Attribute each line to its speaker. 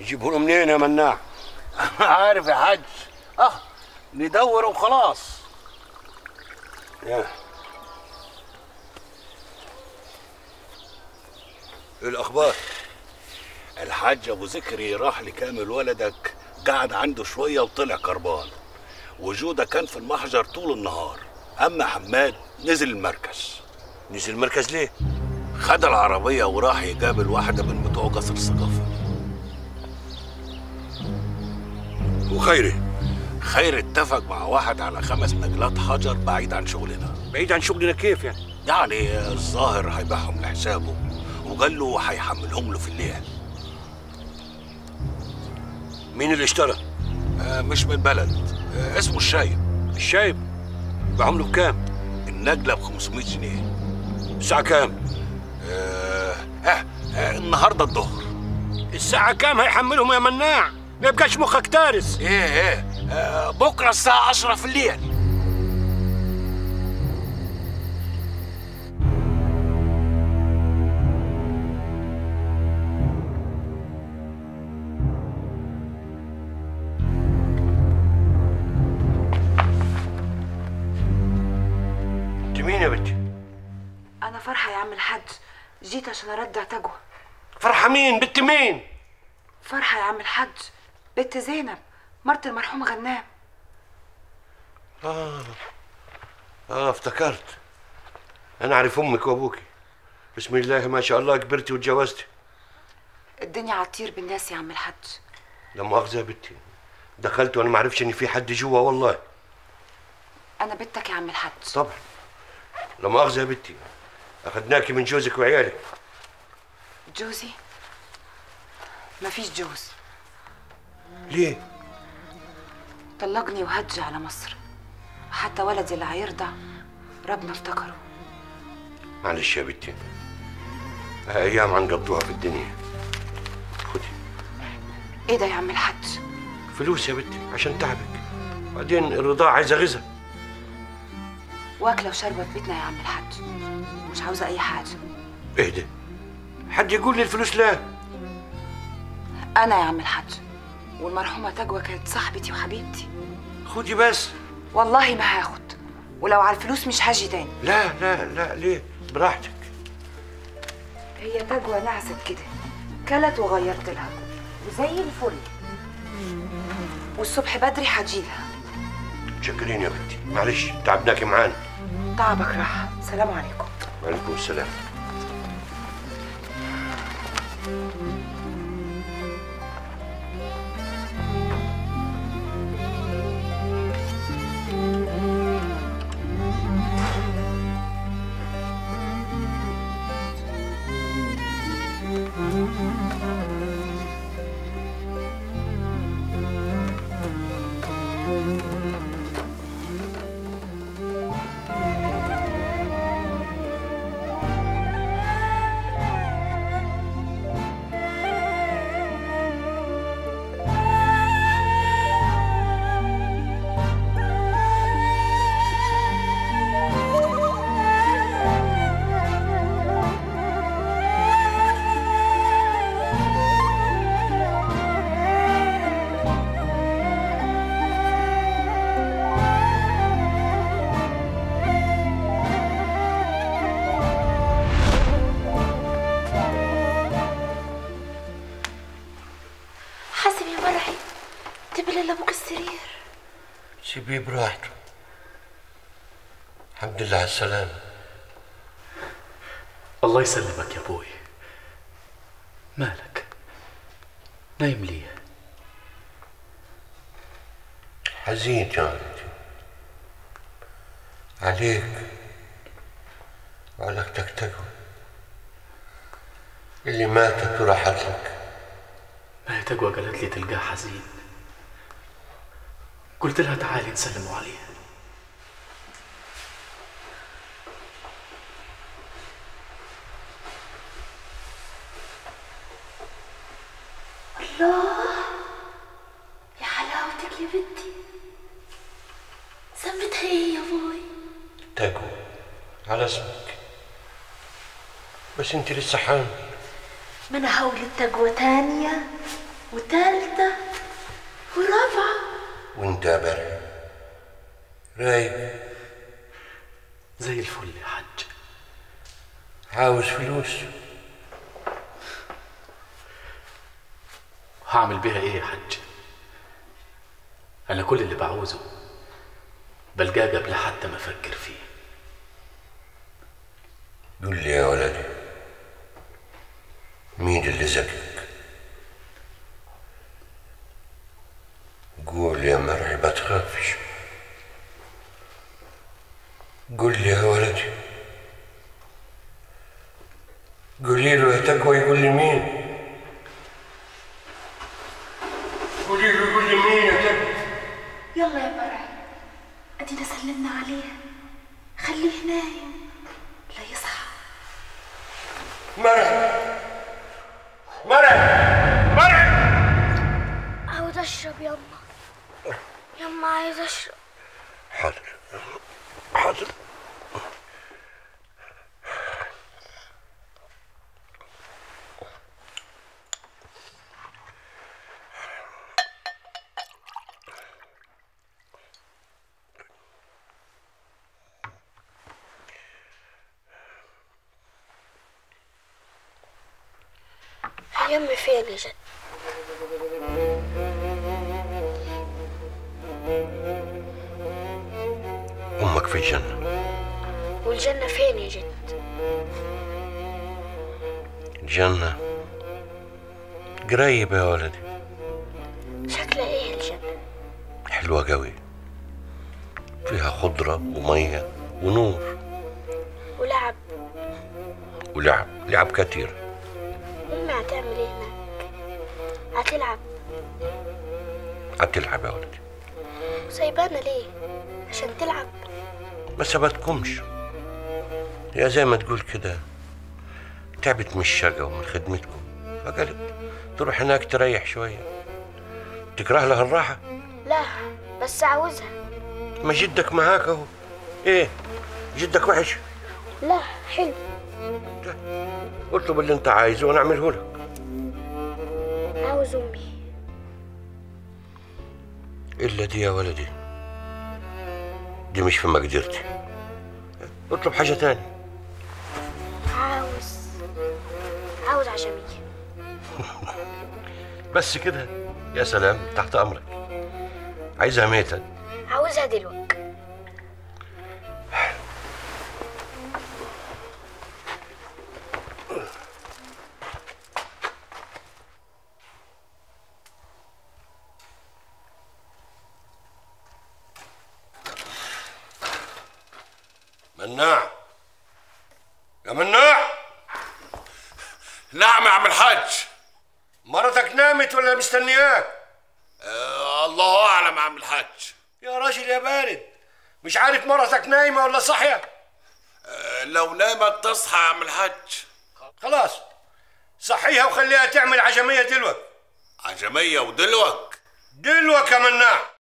Speaker 1: يجيبوا له منين يا مناع
Speaker 2: عارف يا حاج اه ندور وخلاص
Speaker 1: يا ايه الاخبار
Speaker 2: الحاج ابو ذكري راح لكامل ولدك قعد عنده شويه وطلع كربان وجوده كان في المحجر طول النهار اما حماد نزل المركز
Speaker 1: نزل المركز ليه
Speaker 2: خد العربيه وراح يقابل واحده من بتوع قصر الثقافه
Speaker 1: وخيري
Speaker 2: خير اتفق مع واحد على خمس نجلات حجر بعيد عن شغلنا
Speaker 1: بعيد عن شغلنا كيف يعني
Speaker 2: يعني الظاهر هيبيعهم لحسابه وقال له هيحملهم له في الليل
Speaker 1: مين اللي اشترى
Speaker 2: آه مش من بلد آه اسمه الشايب
Speaker 1: الشايب بعمله بكام
Speaker 2: النجلة ب 500 جنيه
Speaker 1: الساعة كام
Speaker 2: آه آه آه النهارده الظهر
Speaker 1: الساعة كام هيحملهم يا مناع ما يبقاش مخك تارس
Speaker 2: ايه ايه آه بكره الساعة 10 في الليل
Speaker 1: انت مين يا بنتي
Speaker 3: انا فرحه يا عم الحاج جيت عشان ارجع تجوى
Speaker 1: فرحة مين بنت مين
Speaker 3: فرحه يا عم الحاج بنت زينب مرت المرحوم غنام
Speaker 1: اه اه افتكرت انا اعرف امك وابوك بسم الله ما شاء الله كبرتي وتجوزتي
Speaker 3: الدنيا عطير بالناس يا عم الحاج
Speaker 1: لا مؤاخذة يا بنتي دخلت وانا ما اعرفش ان في حد جوا والله
Speaker 3: انا بنتك يا عم الحاج
Speaker 1: طبعا لا مؤاخذة يا بنتي اخدناكي من جوزك وعيالك
Speaker 3: جوزي مفيش جوز
Speaker 1: ليه
Speaker 3: طلقني وهج على مصر حتى ولدي اللي هيرضع ربنا افتكره
Speaker 1: معلش يا بنتي ايام هنقضوها في الدنيا خدي
Speaker 3: ايه ده يا عم الحاج
Speaker 1: فلوس يا بنتي عشان تعبك بعدين الرضاعة عايزة غذاء
Speaker 3: واكله وشاربه في بيتنا يا عم الحاج مش عاوزه اي حاجه
Speaker 1: ايه ده حد يقول لي الفلوس لا
Speaker 3: انا يا عم الحاج والمرحومه تجوى كانت صاحبتي وحبيبتي
Speaker 1: خدي بس
Speaker 3: والله ما هاخد ولو على الفلوس مش هاجي تاني
Speaker 1: لا لا لا ليه براحتك
Speaker 3: هي تجوى نعست كده كلت وغيرت لها وزي الفل والصبح بدري هجيلها
Speaker 1: شكرين يا بنتي معلش تعبناكي معانا
Speaker 3: تعبك راحه سلام عليكم
Speaker 1: وعليكم السلام
Speaker 4: حاسب يا مرعي تبلل لابوك السرير
Speaker 1: سيبيه براحته الحمد لله على السلامة
Speaker 5: الله يسلمك يا ابوي مالك نايم ليه
Speaker 1: حزين يا ولدي عليك وعلى اختك تقوى اللي ماتت وراحت لك
Speaker 5: ما هي تقوى قالت لي تلقاه حزين قلت لها تعالي نسلموا عليه
Speaker 4: الله يا حلاوتك يا بنتي سمتها ايه يا ابوي
Speaker 1: تقوى على اسمك بس انت لسه حامل
Speaker 4: ما انا هولد تقوى تانية وتالتة ورابعة
Speaker 1: وانت يا برع رايق
Speaker 5: زي الفل يا حاج
Speaker 1: عاوز فلوس
Speaker 5: هعمل بيها ايه يا حاج انا كل اللي بعوزه بلقاه قبل حتى ما افكر فيه
Speaker 1: قول لي يا ولدي مين اللي زكك قول يا مرعي ما تخافش قول لي يا ولدي قولي له يا تقوى يقول لي مين قولي له يقول لي مين يا تقوى
Speaker 4: يلا يا مرعي ادينا سلمنا عليه خليه نايم لا يصحى
Speaker 1: مرعي مرعي مرعي
Speaker 4: عاوز اشرب يما يما عايز اشرب
Speaker 1: حاضر حاضر
Speaker 4: يمي فين يا جد
Speaker 1: امك في الجنه
Speaker 4: والجنة فين يا جد
Speaker 1: الجنه قريبه يا ولدي
Speaker 4: شكلها ايه الجنة
Speaker 1: حلوه قوي فيها خضره وميه ونور
Speaker 4: ولعب
Speaker 1: ولعب لعب كتير
Speaker 4: امي هتعمل ايه هناك هتلعب
Speaker 1: هتلعب يا ولدي
Speaker 4: وسايبانا ليه عشان تلعب
Speaker 1: ما سبتكمش هي زي ما تقول كده تعبت من الشقا ومن خدمتكم فقالت تروح هناك تريح شوية تكره لها الراحة
Speaker 4: لا بس عاوزها
Speaker 1: ما جدك معاك اهو ايه جدك وحش
Speaker 4: لا حلو
Speaker 1: اطلب اللي انت عايزه وانا اعمله لك
Speaker 4: عاوز امي
Speaker 1: الا دي يا ولدي دي مش في مقدرتي اطلب حاجة تاني
Speaker 4: عاوز عاوز عجمية
Speaker 1: بس كده يا سلام تحت امرك عايزها ميتة
Speaker 4: عاوزها دلوقتي
Speaker 1: مناع يا مناع
Speaker 2: نعم يا عم الحاج
Speaker 1: مرتك نامت ولا مستنياك
Speaker 2: آه الله اعلم يا عم الحاج
Speaker 1: يا راجل يا بارد مش عارف مرتك نايمة ولا صاحية
Speaker 2: آه لو نامت تصحى يا عم الحاج
Speaker 1: خلاص صحيها وخليها تعمل عجمية دلوك
Speaker 2: عجمية ودلوك
Speaker 1: دلوك يا مناع